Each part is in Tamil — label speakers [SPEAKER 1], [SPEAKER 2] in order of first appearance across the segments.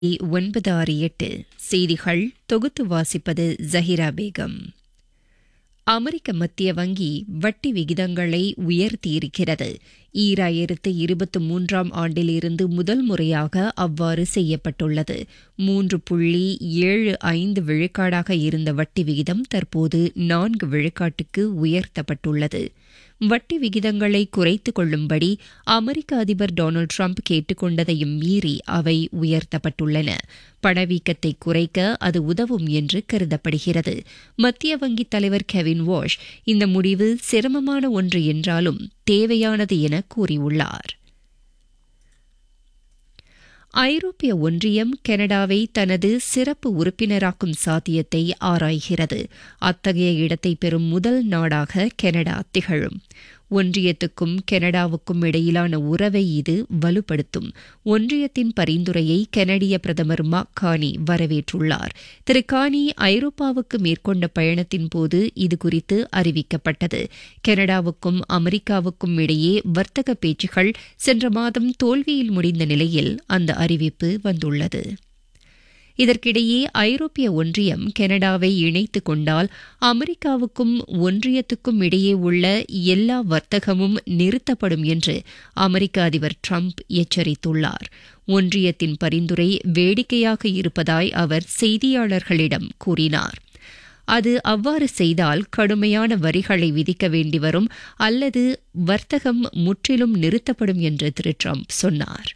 [SPEAKER 1] ஒன்பது ஆறு எட்டு செய்திகள் தொகுத்து வாசிப்பது ஜஹிரா பேகம் அமெரிக்க மத்திய வங்கி வட்டி விகிதங்களை உயர்த்தியிருக்கிறது ஈராயிரத்து இருபத்தி மூன்றாம் ஆண்டிலிருந்து முதல் முறையாக அவ்வாறு செய்யப்பட்டுள்ளது மூன்று புள்ளி ஏழு ஐந்து விழுக்காடாக இருந்த வட்டி விகிதம் தற்போது நான்கு விழுக்காட்டுக்கு உயர்த்தப்பட்டுள்ளது வட்டி விகிதங்களை குறைத்துக் கொள்ளும்படி அமெரிக்க அதிபர் டொனால்டு ட்ரம்ப் கேட்டுக்கொண்டதையும் மீறி அவை உயர்த்தப்பட்டுள்ளன பணவீக்கத்தை குறைக்க அது உதவும் என்று கருதப்படுகிறது மத்திய வங்கி தலைவர் கெவின் வாஷ் இந்த முடிவு சிரமமான ஒன்று என்றாலும் தேவையானது என கூறியுள்ளார் ஐரோப்பிய ஒன்றியம் கனடாவை தனது சிறப்பு உறுப்பினராக்கும் சாத்தியத்தை ஆராய்கிறது அத்தகைய இடத்தை பெறும் முதல் நாடாக கனடா திகழும் ஒன்றியத்துக்கும் கனடாவுக்கும் இடையிலான உறவை இது வலுப்படுத்தும் ஒன்றியத்தின் பரிந்துரையை கனடிய பிரதமர் மாக் கானி வரவேற்றுள்ளார் திரு கானி ஐரோப்பாவுக்கு மேற்கொண்ட பயணத்தின் போது இதுகுறித்து அறிவிக்கப்பட்டது கனடாவுக்கும் அமெரிக்காவுக்கும் இடையே வர்த்தக பேச்சுகள் சென்ற மாதம் தோல்வியில் முடிந்த நிலையில் அந்த அறிவிப்பு வந்துள்ளது இதற்கிடையே ஐரோப்பிய ஒன்றியம் கனடாவை இணைத்துக் கொண்டால் அமெரிக்காவுக்கும் ஒன்றியத்துக்கும் இடையே உள்ள எல்லா வர்த்தகமும் நிறுத்தப்படும் என்று அமெரிக்க அதிபர் ட்ரம்ப் எச்சரித்துள்ளார் ஒன்றியத்தின் பரிந்துரை வேடிக்கையாக இருப்பதாய் அவர் செய்தியாளர்களிடம் கூறினார் அது அவ்வாறு செய்தால் கடுமையான வரிகளை விதிக்க வேண்டி வரும் அல்லது வர்த்தகம் முற்றிலும் நிறுத்தப்படும் என்று திரு ட்ரம்ப் சொன்னார்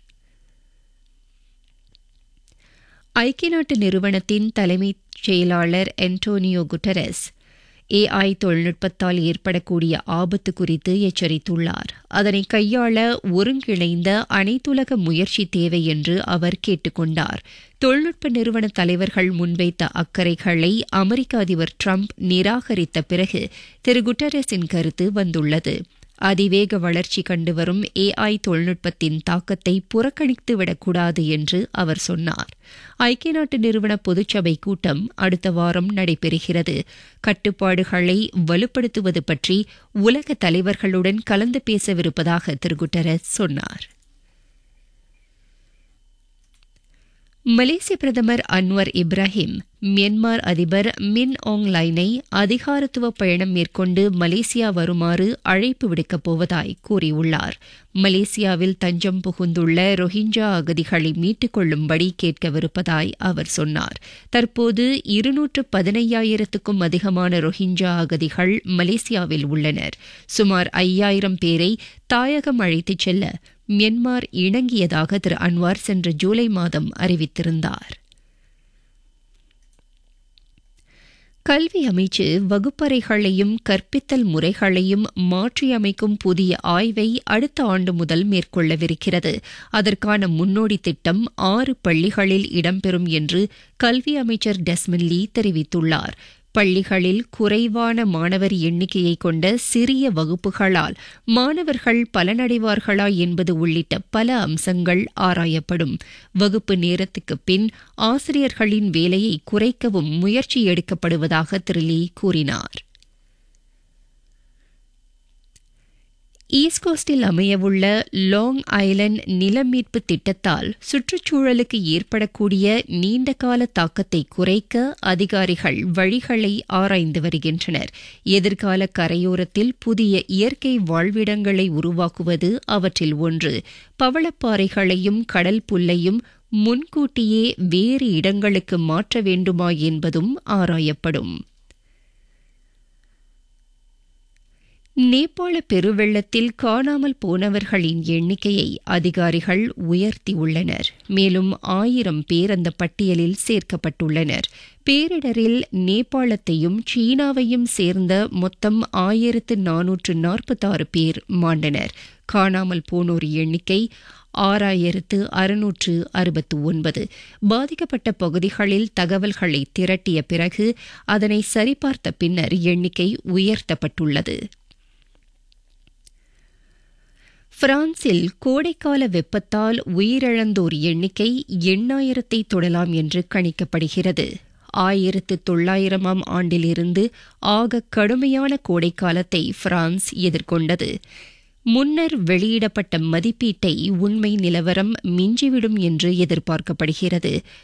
[SPEAKER 1] ஐக்கிய நாட்டு நிறுவனத்தின் தலைமைச் செயலாளர் அன்டோனியோ குட்டரஸ் ஏஐ தொழில்நுட்பத்தால் ஏற்படக்கூடிய ஆபத்து குறித்து எச்சரித்துள்ளார் அதனை கையாள ஒருங்கிணைந்த அனைத்துலக முயற்சி தேவை என்று அவர் கேட்டுக்கொண்டார் தொழில்நுட்ப நிறுவன தலைவர்கள் முன்வைத்த அக்கறைகளை அமெரிக்க அதிபர் ட்ரம்ப் நிராகரித்த பிறகு திரு குட்டரஸின் கருத்து வந்துள்ளது அதிவேக வளர்ச்சி கண்டு வரும் ஏஐ தொழில்நுட்பத்தின் தாக்கத்தை புறக்கணித்துவிடக்கூடாது என்று அவர் சொன்னார் ஐக்கிய நாட்டு நிறுவன பொதுச்சபை கூட்டம் அடுத்த வாரம் நடைபெறுகிறது கட்டுப்பாடுகளை வலுப்படுத்துவது பற்றி உலக தலைவர்களுடன் கலந்து பேசவிருப்பதாக திரு குட்டரஸ் சொன்னார் மலேசிய பிரதமர் அன்வர் இப்ராஹிம் மியன்மார் அதிபர் மின் ஆங் லைனை அதிகாரத்துவ பயணம் மேற்கொண்டு மலேசியா வருமாறு அழைப்பு விடுக்கப் போவதாய் கூறியுள்ளார் மலேசியாவில் தஞ்சம் புகுந்துள்ள ரொஹிஞ்சா அகதிகளை மீட்டுக் கொள்ளும்படி கேட்கவிருப்பதாய் அவர் சொன்னார் தற்போது இருநூற்று பதினையாயிரத்துக்கும் அதிகமான ரொஹிஞ்சா அகதிகள் மலேசியாவில் உள்ளனர் சுமார் ஐயாயிரம் பேரை தாயகம் அழைத்துச் செல்ல மியன்மார் இணங்கியதாக திரு அன்வார் சென்ற ஜூலை மாதம் அறிவித்திருந்தார் கல்வி அமைச்சு வகுப்பறைகளையும் கற்பித்தல் முறைகளையும் மாற்றியமைக்கும் புதிய ஆய்வை அடுத்த ஆண்டு முதல் மேற்கொள்ளவிருக்கிறது அதற்கான முன்னோடி திட்டம் ஆறு பள்ளிகளில் இடம்பெறும் என்று கல்வி அமைச்சர் டெஸ்மின் லீ தெரிவித்துள்ளார் பள்ளிகளில் குறைவான மாணவர் எண்ணிக்கையை கொண்ட சிறிய வகுப்புகளால் மாணவர்கள் பலனடைவார்களா என்பது உள்ளிட்ட பல அம்சங்கள் ஆராயப்படும் வகுப்பு நேரத்துக்கு பின் ஆசிரியர்களின் வேலையை குறைக்கவும் முயற்சி எடுக்கப்படுவதாக திரு லீ கூறினார் ஈஸ்ட் கோஸ்டில் அமையவுள்ள லாங் ஐலண்ட் நிலமீட்பு திட்டத்தால் சுற்றுச்சூழலுக்கு ஏற்படக்கூடிய நீண்டகால தாக்கத்தை குறைக்க அதிகாரிகள் வழிகளை ஆராய்ந்து வருகின்றனர் எதிர்கால கரையோரத்தில் புதிய இயற்கை வாழ்விடங்களை உருவாக்குவது அவற்றில் ஒன்று பவளப்பாறைகளையும் கடல் புல்லையும் முன்கூட்டியே வேறு இடங்களுக்கு மாற்ற வேண்டுமா என்பதும் ஆராயப்படும் நேபாள பெருவெள்ளத்தில் காணாமல் போனவர்களின் எண்ணிக்கையை அதிகாரிகள் உயர்த்தியுள்ளனர் மேலும் ஆயிரம் பேர் அந்த பட்டியலில் சேர்க்கப்பட்டுள்ளனர் பேரிடரில் நேபாளத்தையும் சீனாவையும் சேர்ந்த மொத்தம் ஆயிரத்து நானூற்று நாற்பத்தாறு பேர் மாண்டனர் காணாமல் போனோர் எண்ணிக்கை ஆறாயிரத்து அறுநூற்று அறுபத்து ஒன்பது பாதிக்கப்பட்ட பகுதிகளில் தகவல்களை திரட்டிய பிறகு அதனை சரிபார்த்த பின்னர் எண்ணிக்கை உயர்த்தப்பட்டுள்ளது பிரான்சில் கோடைக்கால வெப்பத்தால் உயிரிழந்தோர் எண்ணிக்கை எண்ணாயிரத்தை தொடலாம் என்று கணிக்கப்படுகிறது ஆயிரத்து தொள்ளாயிரமாம் ஆண்டிலிருந்து ஆக கடுமையான கோடைக்காலத்தை பிரான்ஸ் எதிர்கொண்டது முன்னர் வெளியிடப்பட்ட மதிப்பீட்டை உண்மை நிலவரம் மிஞ்சிவிடும் என்று எதிர்பார்க்கப்படுகிறது